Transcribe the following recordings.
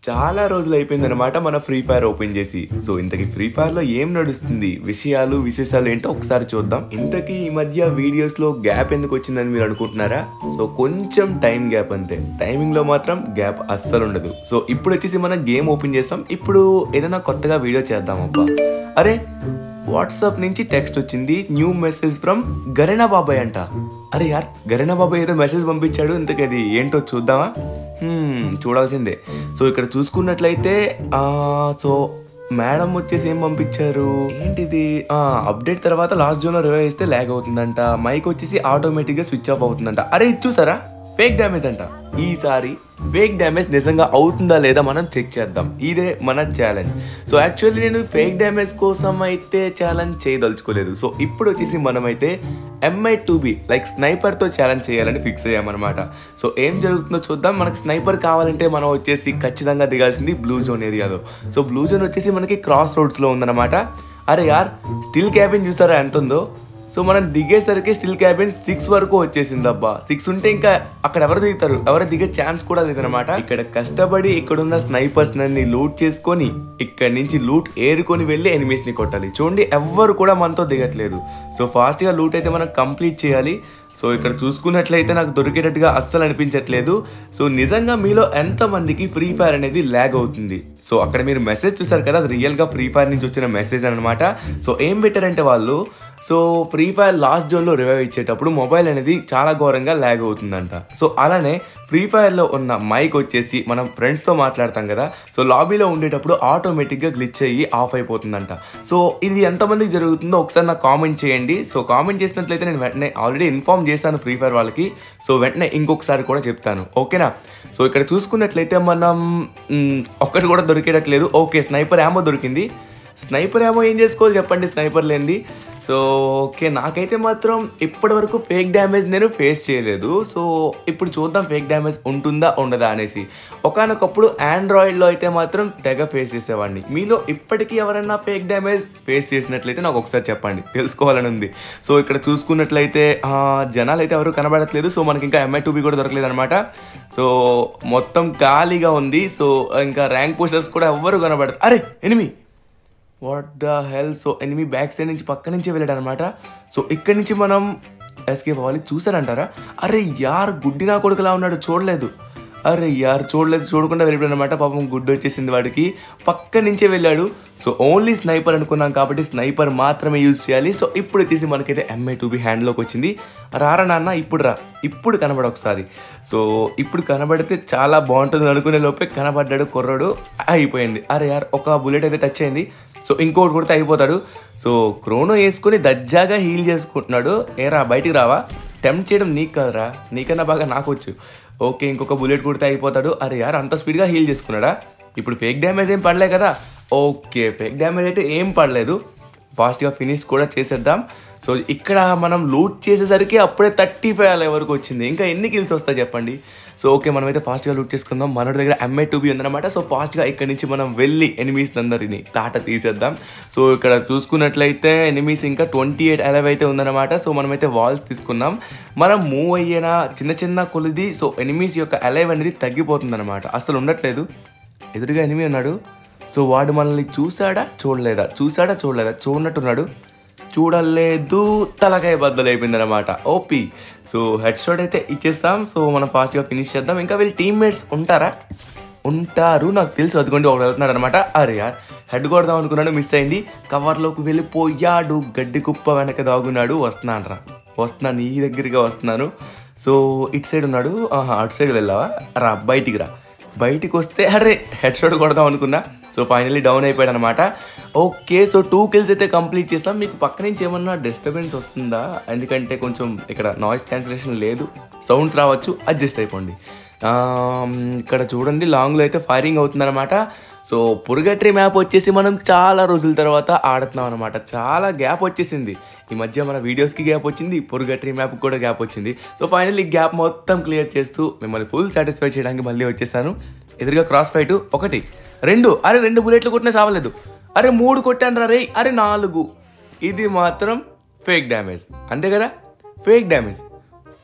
చాలా రోజులు అయిపోయిందనమాట మన ఫ్రీ ఫైర్ ఓపెన్ చేసి సో ఇంతకీ ఫ్రీ ఫైర్ లో ఏం నడుస్తుంది విషయాలు విశేషాలు ఏంటో ఒకసారి చూద్దాం ఇంతకీ ఈ మధ్య వీడియోస్ లో గ్యాప్ ఎందుకు వచ్చిందని మీరు అనుకుంటున్నారా సో కొంచెం టైం గ్యాప్ అంతే టైమింగ్ లో మాత్రం గ్యాప్ అస్సలు ఉండదు సో ఇప్పుడు వచ్చేసి మనం గేమ్ ఓపెన్ చేస్తాం ఇప్పుడు ఏదైనా కొత్తగా వీడియో చేద్దాం అబ్బా అరే వాట్సాప్ నుంచి టెక్స్ట్ వచ్చింది న్యూ మెసేజ్ ఫ్రమ్ గరేనా బాబాయ్ అంట అరే యార్ గరేనా బాబాయ్ ఏదో మెసేజ్ పంపించాడు ఇంతకీ అది ఏంటో చూద్దామా హ్మ్, చూడాల్సిందే సో ఇక్కడ చూసుకున్నట్లయితే ఆ, సో మేడం వచ్చేసి ఏం పంపించారు ఏంటిది ఆ, అప్డేట్ తర్వాత లాస్ట్ జోన్లో రివైవ్ చేస్తే ల్యాగ్ అవుతుందంట మైక్ వచ్చేసి ఆటోమేటిక్గా స్విచ్ ఆఫ్ అవుతుందంట అరే ఇది చూసారా ఫేక్ డ్యామేజ్ అంట ఈసారి ఫేక్ డ్యామేజ్ నిజంగా అవుతుందా లేదా మనం చెక్ చేద్దాం ఇదే మన ఛాలెంజ్ సో యాక్చువల్లీ నేను ఫేక్ డ్యామేజ్ కోసం అయితే ఛాలెంజ్ చేయదలుచుకోలేదు సో ఇప్పుడు వచ్చేసి మనమైతే ఎంఐ టూ బి లైక్ స్నైపర్తో ఛాలెంజ్ చేయాలని ఫిక్స్ అయ్యామన్నమాట సో ఏం జరుగుతుందో చూద్దాం మనకి స్నైపర్ కావాలంటే మనం వచ్చేసి ఖచ్చితంగా దిగాల్సింది బ్లూ జోన్ ఏరియాలో సో బ్లూ జోన్ వచ్చేసి మనకి క్రాస్ రోడ్స్లో ఉందన్నమాట అరే యార్ స్టిల్ క్యాబిన్ చూస్తారా ఎంత ఉందో సో మనం దిగేసరికి స్టిల్ క్యాబిన్ సిక్స్ వరకు వచ్చేసింది అబ్బా సిక్స్ ఉంటే ఇంకా అక్కడ ఎవరు దిగుతారు ఎవరు దిగే ఛాన్స్ కూడా లేదనమాట ఇక్కడ కష్టపడి ఇక్కడున్న స్నైపర్స్ నన్ను లూట్ చేసుకొని ఇక్కడ నుంచి లూట్ ఏరుకొని వెళ్ళి ఎనిమీస్ ని కొట్టాలి చూడండి ఎవ్వరు కూడా మనతో దిగట్లేదు సో ఫాస్ట్ గా లూట్ అయితే మనం కంప్లీట్ చేయాలి సో ఇక్కడ చూసుకున్నట్లయితే నాకు దొరికేటట్టుగా అస్సలు అనిపించట్లేదు సో నిజంగా మీలో ఎంతమందికి ఫ్రీ ఫైర్ అనేది ల్యాగ్ అవుతుంది సో అక్కడ మీరు మెసేజ్ చూసారు కదా అది రియల్గా ఫ్రీ ఫైర్ నుంచి వచ్చిన మెసేజ్ అనమాట సో ఏం పెట్టారంటే వాళ్ళు సో ఫ్రీ ఫైర్ లాస్ట్ జోన్లో రివైవ్ ఇచ్చేటప్పుడు మొబైల్ అనేది చాలా ఘోరంగా ల్యాగ్ అవుతుందంట సో అలానే ఫ్రీ ఫైర్లో ఉన్న మైక్ వచ్చేసి మనం ఫ్రెండ్స్తో మాట్లాడతాం కదా సో లాబీలో ఉండేటప్పుడు ఆటోమేటిక్గా గ్లిచ్ అయ్యి ఆఫ్ అయిపోతుందంట సో ఇది ఎంతమందికి జరుగుతుందో ఒకసారి నాకు కామెంట్ చేయండి సో కామెంట్ చేసినట్లయితే నేను వెంటనే ఆల్రెడీ ఇన్ఫార్మ్ చేశాను ఫ్రీ ఫైర్ వాళ్ళకి సో వెంటనే ఇంకొకసారి కూడా చెప్తాను ఓకేనా సో ఇక్కడ చూసుకున్నట్లయితే మనం మ్, ఒక్కటి కూడా దొరికేటట్లేదు ఓకే స్నైపర్ యామో దొరికింది స్నైపర్ ఏమో ఏం చేసుకోవాలి చెప్పండి స్నైపర్ లేనిది సో ఓకే నాకైతే మాత్రం ఇప్పటి వరకు ఫేక్ డ్యామేజ్ నేను ఫేస్ చేయలేదు సో ఇప్పుడు చూద్దాం ఫేక్ డ్యామేజ్ ఉంటుందా ఉండదా అనేసి ఒకనొకప్పుడు ఆండ్రాయిడ్లో అయితే మాత్రం తెగ ఫేస్ చేసేవాడిని మీలో ఇప్పటికీ ఎవరైనా ఫేక్ డ్యామేజ్ ఫేస్ చేసినట్లయితే నాకు ఒకసారి చెప్పండి తెలుసుకోవాలని ఉంది సో ఇక్కడ చూసుకున్నట్లయితే ఆ, జనాలు అయితే ఎవరు కనబడట్లేదు సో మనకి ఇంకా ఎంఐ టూబీ కూడా దొరకలేదు అనమాట సో మొత్తం ఖాళీగా ఉంది సో ఇంకా ర్యాంక్ పోస్టర్స్ కూడా ఎవ్వరు కనబడతారు అరే enemy what the hell so enemy back side నుంచి పక్క నుంచి వెళ్ళాడు అనమాట సో ఇక్కడి నుంచి మనం ఎస్కేప్ అవ్వాలి చూసారంటారా అరే యార్ గుడ్డి నా కొడుకులా ఉన్నాడు చూడలేదు అరే యార్ చూడలేదు చూడకుండా వెళ్ళిపోయాడు అనమాట పాపం గుడ్డు వచ్చేసింది వాడికి పక్క నుంచే వెళ్ళాడు సో ఓన్లీ స్నైపర్ అనుకున్నాం కాబట్టి స్నైపర్ మాత్రమే యూజ్ చేయాలి సో ఇప్పుడు వచ్చేసి మనకైతే ఎంఐ టూ బి హ్యాండ్లోకి వచ్చింది రారా నాన్న ఇప్పుడు రా ఇప్పుడు కనబడ ఒకసారి సో ఇప్పుడు కనబడితే చాలా బాగుంటుంది అనుకునే లోపే కనబడ్డాడు కుర్రాడు అయిపోయింది అరే యార్ ఒక బుల్లెట్ అయితే టచ్ అయింది సో ఇంకోటి కొడితే అయిపోతాడు సో క్రోనో వేసుకొని దజ్జాగా హీల్ చేసుకుంటున్నాడు ఏరా బయటికి రావా టెంప్ట్ చేయడం నీకు కదరా నీకన్నా బాగా నాకు వచ్చు ఓకే ఇంకొక బుల్లెట్ కొడితే అయిపోతాడు అరే యార్ అంత స్పీడ్గా హీల్ చేసుకున్నాడా ఇప్పుడు ఫేక్ డ్యామేజ్ ఏం పడలే కదా ఓకే ఫేక్ డ్యామేజ్ అయితే ఏం పడలేదు ఫాస్ట్గా ఫినిష్ కూడా చేసేద్దాం సో ఇక్కడ మనం లూట్ చేసేసరికి అప్పుడే థర్టీ ఫైవ్ అలా వరకు వచ్చింది ఇంకా ఎన్ని కిల్స్ వస్తాయి చెప్పండి సో ఓకే మనమైతే ఫాస్ట్గా లూట్ చేసుకుందాం మన దగ్గర ఎంఐ టూ బి ఉందన్నమాట సో ఫాస్ట్గా ఇక్కడ నుంచి మనం వెళ్ళి ఎనిమీస్ అందరిని తాట తీసేద్దాం సో ఇక్కడ చూసుకున్నట్లయితే ఎనిమీస్ ఇంకా ట్వంటీ ఎయిట్ అలవ్ అయితే ఉందన్నమాట సో మనమైతే వాల్స్ తీసుకున్నాం మనం మూవ్ అయ్యేనా చిన్న చిన్న కొలిది సో ఎనిమీస్ యొక్క అలైవ్ అనేది తగ్గిపోతుంది అనమాట అసలు ఉండట్లేదు ఎదురుగా ఎనిమి ఉన్నాడు సో వాడు మనల్ని చూసాడా చూడలేదా చూసాడా చూడలేదా చూడనట్టున్నాడు చూడలేదు తలకాయ బద్దలైపోయింది అనమాట ఓపీ సో హెడ్ షాట్ అయితే ఇచ్చేస్తాం సో మనం ఫాస్ట్గా ఫినిష్ చేద్దాం ఇంకా వీళ్ళు టీమ్మేట్స్ ఉంటారా ఉంటారు నాకు తెలుసు అదిగోండి ఒకడు వెళ్తున్నాడు అనమాట అరే యార్ హెడ్ కొడదాం అనుకున్నాడు మిస్ అయింది కవర్లోకి వెళ్ళిపోయాడు గడ్డి కుప్ప వెనక దాగున్నాడు వస్తున్నాను రా వస్తున్నాను నీ దగ్గరగా వస్తున్నాను సో ఇటు సైడ్ ఉన్నాడు ఆహా అటు సైడ్ వెళ్ళావా రా బయటికి రా బయటికి వస్తే అరే హెడ్ షాట్ కొడదాం అనుకున్నా సో ఫైనల్లీ డౌన్ అయిపోయాడు అనమాట ఓకే సో టూ కిల్స్ అయితే కంప్లీట్ చేస్తాం మీకు పక్క నుంచి ఏమన్నా డిస్టర్బెన్స్ వస్తుందా ఎందుకంటే కొంచెం ఇక్కడ నాయిస్ క్యాన్సిలేషన్ లేదు సౌండ్స్ రావచ్చు అడ్జస్ట్ అయిపోండి ఆమ్, ఇక్కడ చూడండి లాంగ్లో అయితే ఫైరింగ్ అవుతుందన్నమాట సో పురుగట్రీ మ్యాప్ వచ్చేసి మనం చాలా రోజుల తర్వాత ఆడుతున్నాం అనమాట చాలా గ్యాప్ వచ్చేసింది ఈ మధ్య మన వీడియోస్కి గ్యాప్ వచ్చింది పురుగట్రీ మ్యాప్ కూడా గ్యాప్ వచ్చింది సో ఫైనల్లీ గ్యాప్ మొత్తం క్లియర్ చేస్తూ మిమ్మల్ని ఫుల్ సాటిస్ఫై చేయడానికి మళ్ళీ వచ్చేసాను ఎదురుగా క్రాస్ ఫైట్ ఒకటి రెండు అరే రెండు బుల్లెట్లు కొట్టినా చావలేదు అరే మూడు కొట్టాను రా రే అరే నాలుగు ఇది మాత్రం ఫేక్ డ్యామేజ్ అంతే కదా ఫేక్ డ్యామేజ్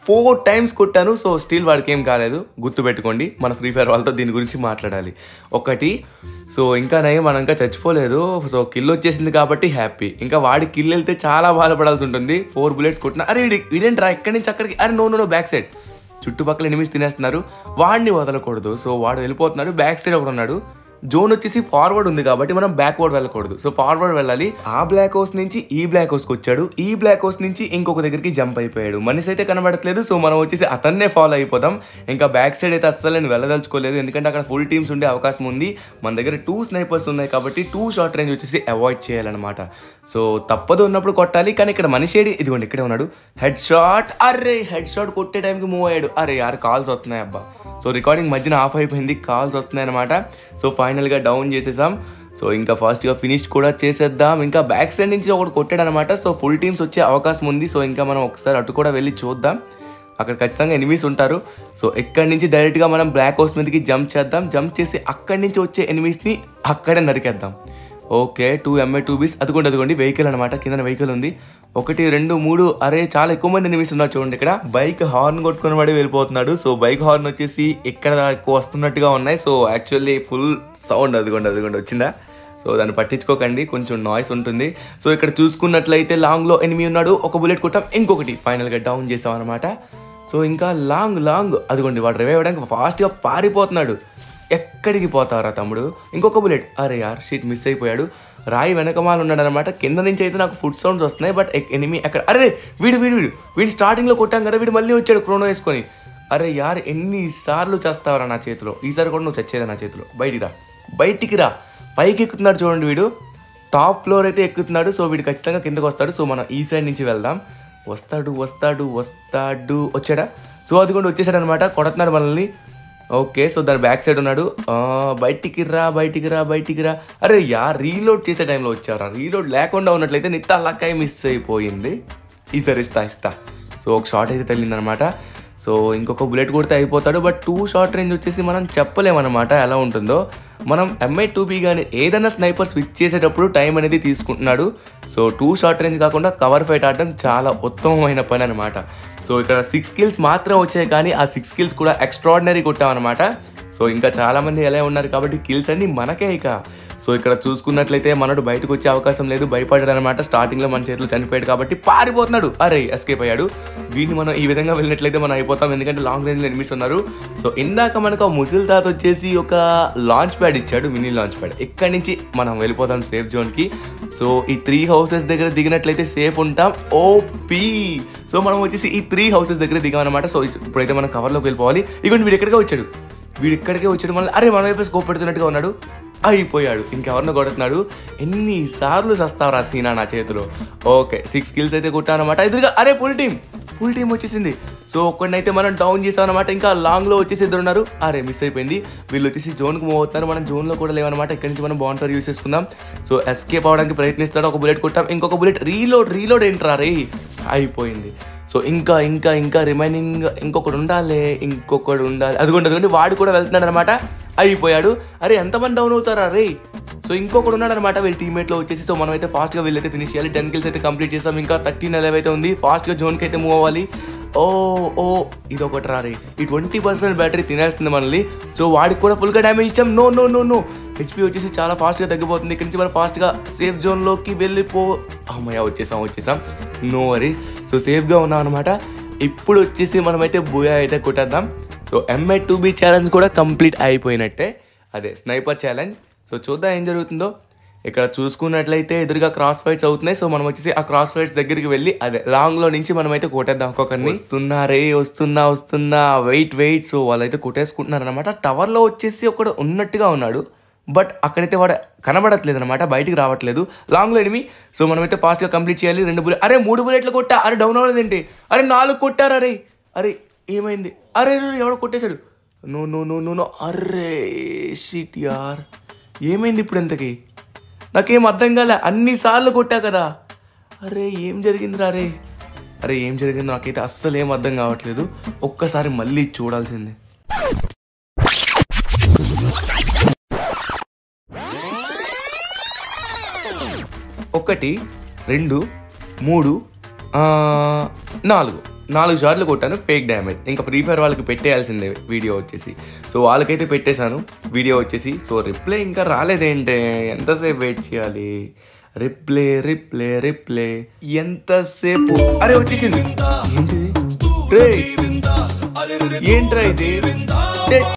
ఫోర్ టైమ్స్ కొట్టాను సో స్టిల్ వాడికి ఏం కాలేదు గుర్తుపెట్టుకోండి మన ఫ్రీ ఫైర్ వాళ్ళతో దీని గురించి మాట్లాడాలి ఒకటి సో ఇంకా నయం మనం ఇంకా చచ్చిపోలేదు సో కిల్ వచ్చేసింది కాబట్టి హ్యాపీ ఇంకా వాడి కిల్ వెళ్తే చాలా బాధపడాల్సి ఉంటుంది ఫోర్ బుల్లెట్స్ కొట్టిన అరే వీడి వీడేంట్రా ఎక్కడి నుంచి అక్కడికి అరే నో నో బ్యాక్ సైడ్ చుట్టుపక్కల ఎనిమిది తినేస్తున్నారు వాడిని వదలకూడదు సో వాడు వెళ్ళిపోతున్నాడు బ్యాక్ సైడ్ ఒకడు ఉన్నాడు జోన్ వచ్చేసి ఫార్వర్డ్ ఉంది కాబట్టి మనం బ్యాక్వర్డ్ వెళ్ళకూడదు సో ఫార్వర్డ్ వెళ్ళాలి ఆ బ్లాక్ హౌస్ నుంచి ఈ బ్లాక్ హౌస్కి వచ్చాడు ఈ బ్లాక్ హౌస్ నుంచి ఇంకొక దగ్గరికి జంప్ అయిపోయాడు మనిషి అయితే కనబడట్లేదు సో మనం వచ్చేసి అతన్నే ఫాలో అయిపోదాం ఇంకా బ్యాక్ సైడ్ అయితే అస్సలు నేను వెళ్ళదలుచుకోలేదు ఎందుకంటే అక్కడ ఫుల్ టీమ్స్ ఉండే అవకాశం ఉంది మన దగ్గర టూ స్నైపర్స్ ఉన్నాయి కాబట్టి టూ షార్ట్ రేంజ్ వచ్చేసి అవాయిడ్ చేయాలన్నమాట సో తప్పదు ఉన్నప్పుడు కొట్టాలి కానీ ఇక్కడ మనిషి ఏడి ఇదిగోండి ఇక్కడే ఉన్నాడు హెడ్ షాట్ అరే హెడ్ షాట్ కొట్టే టైంకి మూవ్ అయ్యాడు అరే యార్ కాల్స్ వస్తున్నాయి అబ్బా సో రికార్డింగ్ మధ్యన ఆఫ్ అయిపోయింది కాల్స్ వస్తున్నాయి అనమాట సో ఫైనల్గా డౌన్ చేసేసాం సో ఇంకా ఫాస్ట్గా ఫినిష్ కూడా చేసేద్దాం ఇంకా బ్యాక్ సైడ్ నుంచి ఒకటి కొట్టాడు అనమాట సో ఫుల్ టీమ్స్ వచ్చే అవకాశం ఉంది సో ఇంకా మనం ఒకసారి అటు కూడా వెళ్ళి చూద్దాం అక్కడ ఖచ్చితంగా ఎనిమీస్ ఉంటారు సో ఎక్కడి నుంచి డైరెక్ట్గా మనం బ్లాక్ హౌస్ మీదకి జంప్ చేద్దాం జంప్ చేసి అక్కడి నుంచి వచ్చే ఎనిమీస్ని అక్కడే నరికేద్దాం okay two MA two Bs అదిగోండి అదిగోండి వెహికల్ అనమాట కింద వెహికల్ ఉంది ఒకటి రెండు మూడు అరే చాలా ఎక్కువ మంది ఎనిమిస్ ఉన్నారు చూడండి ఇక్కడ బైక్ హార్న్ కొట్టుకుని పడి వెళ్ళిపోతున్నాడు సో బైక్ హార్న్ వచ్చేసి ఇక్కడ ఎక్కువ వస్తున్నట్టుగా ఉన్నాయి సో యాక్చువల్లీ ఫుల్ సౌండ్ అదిగోండి అదిగోండి వచ్చిందా సో దాన్ని పట్టించుకోకండి కొంచెం నాయిస్ ఉంటుంది సో ఇక్కడ చూసుకున్నట్లయితే లాంగ్లో ఎనిమి ఉన్నాడు ఒక బుల్లెట్ కొట్టాం ఇంకొకటి ఫైనల్గా డౌన్ చేసాం అనమాట సో ఇంకా లాంగ్ లాంగ్ అదిగోండి వాడు రివైవ్ అవ్వడానికి ఫాస్ట్గా పారిపోతున్నాడు ఎక్కడికి పోతారా తమ్ముడు ఇంకొక బుల్లెట్ అరే యార్ షీట్ మిస్ అయిపోయాడు రాయి వెనకమాల ఉన్నాడు అనమాట కింద నుంచి అయితే నాకు ఫుడ్ సౌండ్స్ వస్తున్నాయి బట్ ఎనిమి అక్కడ అరే వీడు వీడు వీడు వీడు స్టార్టింగ్లో కొట్టాం కదా వీడు మళ్ళీ వచ్చాడు క్రోనో వేసుకొని అరే యార్ ఎన్నిసార్లు చేస్తావరా నా చేతిలో ఈసారి కూడా నువ్వు చచ్చేదా నా చేతిలో బయటికి రా బయటికి రా పైకి ఎక్కుతున్నాడు చూడండి వీడు టాప్ ఫ్లోర్ అయితే ఎక్కుతున్నాడు సో వీడు ఖచ్చితంగా కిందకు వస్తాడు సో మనం ఈ సైడ్ నుంచి వెళ్దాం వస్తాడు వస్తాడు వస్తాడు వచ్చాడా సో అది కూడా వచ్చేసాడు అనమాట కొడుతున్నాడు మనల్ని ఓకే సో దాని బ్యాక్ సైడ్ ఉన్నాడు ఆ, బయటికి రా బయటికి రా బయటికి రా అరే యా రీలోడ్ చేసే టైంలో వచ్చారా రీలోడ్ లేకుండా ఉన్నట్లయితే నిత్త లక్కాయ మిస్ అయిపోయింది ఈసారి ఇస్తా ఇస్తా సో ఒక షాట్ అయితే తగిలిందనమాట సో ఇంకొక బుల్లెట్ కొడితే అయిపోతాడు బట్ టూ షార్ట్ రేంజ్ వచ్చేసి మనం చెప్పలేమన్నమాట ఎలా ఉంటుందో మనం ఎంఐ టూ బీ కానీ ఏదైనా స్నైపర్ స్విచ్ చేసేటప్పుడు టైం అనేది తీసుకుంటున్నాడు సో టూ షార్ట్ రేంజ్ కాకుండా కవర్ ఫైట్ ఆడడం చాలా ఉత్తమమైన పని అనమాట సో ఇక్కడ సిక్స్ కిల్స్ మాత్రం వచ్చాయి కానీ ఆ సిక్స్ కిల్స్ కూడా ఎక్స్ట్రాడినరీ కొట్టామన్నమాట సో ఇంకా చాలా మంది ఎలా ఉన్నారు కాబట్టి కిల్స్ అన్ని మనకే ఇక సో ఇక్కడ చూసుకున్నట్లయితే మనడు బయటకు వచ్చే అవకాశం లేదు భయపడ్డాడు అనమాట స్టార్టింగ్ లో మన చేతిలో చనిపోయాడు కాబట్టి పారిపోతున్నాడు అరే ఎస్కేప్ అయ్యాడు వీడిని మనం ఈ విధంగా వెళ్ళినట్లయితే మనం అయిపోతాం ఎందుకంటే లాంగ్ రేంజ్ లో ఎనిమిస్ ఉన్నారు సో ఇందాక మనకు ఆ ముసిల్ తాత వచ్చేసి ఒక లాంచ్ ప్యాడ్ ఇచ్చాడు మినీ లాంచ్ ప్యాడ్ ఇక్కడి నుంచి మనం వెళ్ళిపోతాం సేఫ్ జోన్ కి సో ఈ త్రీ హౌసెస్ దగ్గర దిగినట్లయితే సేఫ్ ఉంటాం ఓపీ సో మనం వచ్చేసి ఈ త్రీ హౌసెస్ దగ్గర దిగామన్నమాట సో ఇప్పుడైతే మనం కవర్లోకి వెళ్ళిపోవాలి ఇక వీడు ఎక్కడికే వచ్చాడు వీడు ఇక్కడికే వచ్చాడు మళ్ళీ అరే మన వైపు స్కోప్ పెడుతున్నట్టుగా ఉన్నాడు అయిపోయాడు ఇంకెవరినో కొడుతున్నాడు ఎన్నిసార్లు చస్తావురా సీనా నా చేతిలో ఓకే సిక్స్ కిల్స్ అయితే కొట్టానమాట ఎదురుగా అరే ఫుల్ టీం ఫుల్ టీం వచ్చేసింది సో ఒక్కడినైతే మనం డౌన్ చేసామన్నమాట ఇంకా లాంగ్లో వచ్చేసి ఇద్దరు ఉన్నారు అరే మిస్ అయిపోయింది వీళ్ళు వచ్చేసి జోన్కి మూవ్ అవుతున్నారు మనం జోన్లో కూడా లేవన్నమాట ఇక్కడి నుంచి మనం బాంటర్ యూస్ చేసుకుందాం సో ఎస్కేప్ అవడానికి ప్రయత్నిస్తాడు ఒక బుల్లెట్ కొట్టాం ఇంకొక బుల్లెట్ రీలోడ్ రీలోడ్ ఏంట్రా రే అయిపోయింది సో ఇంకా ఇంకా ఇంకా రిమైనింగ్ ఇంకొకడు ఉండాలి ఇంకొకడు ఉండాలి అదిగోండి అదిగోండి వాడు కూడా వెళ్తున్నాడు అనమాట అయిపోయాడు అరే ఎంతమంది డౌన్ అవుతారా రే సో ఇంకొకడు ఉన్నాడు అనమాట వీళ్ళ టీమేట్లో వచ్చేసి సో మనం అయితే ఫాస్ట్గా వీళ్ళైతే ఫినిష్ చేయాలి టెన్ కిల్స్ అయితే కంప్లీట్ చేసాం ఇంకా థర్టీన్ ఎలవ్ అయితే ఉంది ఫాస్ట్గా జోన్కి అయితే మూవ్ అవ్వాలి ఓ ఓ ఇది ఒకటి రారే ఈ ట్వంటీ పర్సెంట్ బ్యాటరీ తినేస్తుంది మనల్ని సో వాడికి కూడా ఫుల్గా డ్యామేజ్ ఇచ్చాం no no no no HP వచ్చేసి చాలా ఫాస్ట్గా తగ్గిపోతుంది ఇక్కడి నుంచి మనం ఫాస్ట్గా సేఫ్ జోన్లోకి వెళ్ళిపో అమ్మయ్య వచ్చేసాం వచ్చేసాం నో వరీ సో సేఫ్గా ఉన్నాం అనమాట ఇప్పుడు వచ్చేసి మనమైతే బూయా అయితే కొట్టేద్దాం so MI two B challenge కూడా కంప్లీట్ అయిపోయినట్టే అదే స్నైపర్ ఛాలెంజ్ సో చూద్దాం ఏం జరుగుతుందో ఇక్కడ చూసుకున్నట్లయితే ఎదురుగా క్రాస్ ఫైట్స్ అవుతున్నాయి సో మనం వచ్చేసి ఆ క్రాస్ ఫైట్స్ దగ్గరికి వెళ్ళి అదే లాంగ్ లో నుంచి మనం అయితే కొట్టేద్దాం ఒక్కొక్కరిని వస్తున్నారే వస్తున్నా వస్తున్నా వెయిట్ వెయిట్ సో వాళ్ళైతే కొట్టేసుకుంటున్నారు అనమాట టవర్ లో వచ్చేసి ఒకడు ఉన్నట్టుగా ఉన్నాడు బట్ అక్కడైతే వాడు కనబడట్లేదు అనమాట బయటికి రావట్లేదు లాంగ్ లో ఎనిమి సో మనమైతే ఫాస్ట్ గా కంప్లీట్ చేయాలి రెండు బుల్లెట్ అరే మూడు బుల్లెట్లు కొట్టా అరే డౌన్ అవ్వలేదేంటి అరే నాలుగు కొట్టారు అరే అరే ఏమైంది అరే అరే, ఎవడో కొట్టేశాడు no no no no no అరే షిట్ యార్ ఏమైంది ఇప్పుడు ఎంతకి నాకేం అర్థం కాలే అన్నిసార్లు కొట్టా కదా అరే ఏం జరిగిందిరా అరే అరే ఏం జరిగిందో నాకైతే అస్సలు ఏం అర్థం కావట్లేదు ఒక్కసారి మళ్ళీ చూడాల్సిందే ఒకటి రెండు మూడు ఆ, నాలుగు నాలుగు సార్లు కొట్టాను ఫేక్ డ్యామేజ్ ఇంకా ఫ్రీ ఫైర్ వాళ్ళకి పెట్టేయాల్సిందే వీడియో వచ్చేసి సో వాళ్ళకైతే పెట్టేశాను వీడియో వచ్చేసి సో రిప్లై ఇంకా రాలేదేంటే ఎంతసేపు వెయిట్ చేయాలి రిప్లే రిప్లే రిప్లే ఎంతసేపు అరే వచ్చేసింది ఏంటిది రేయ్, ఏంట్రా ఇది డే-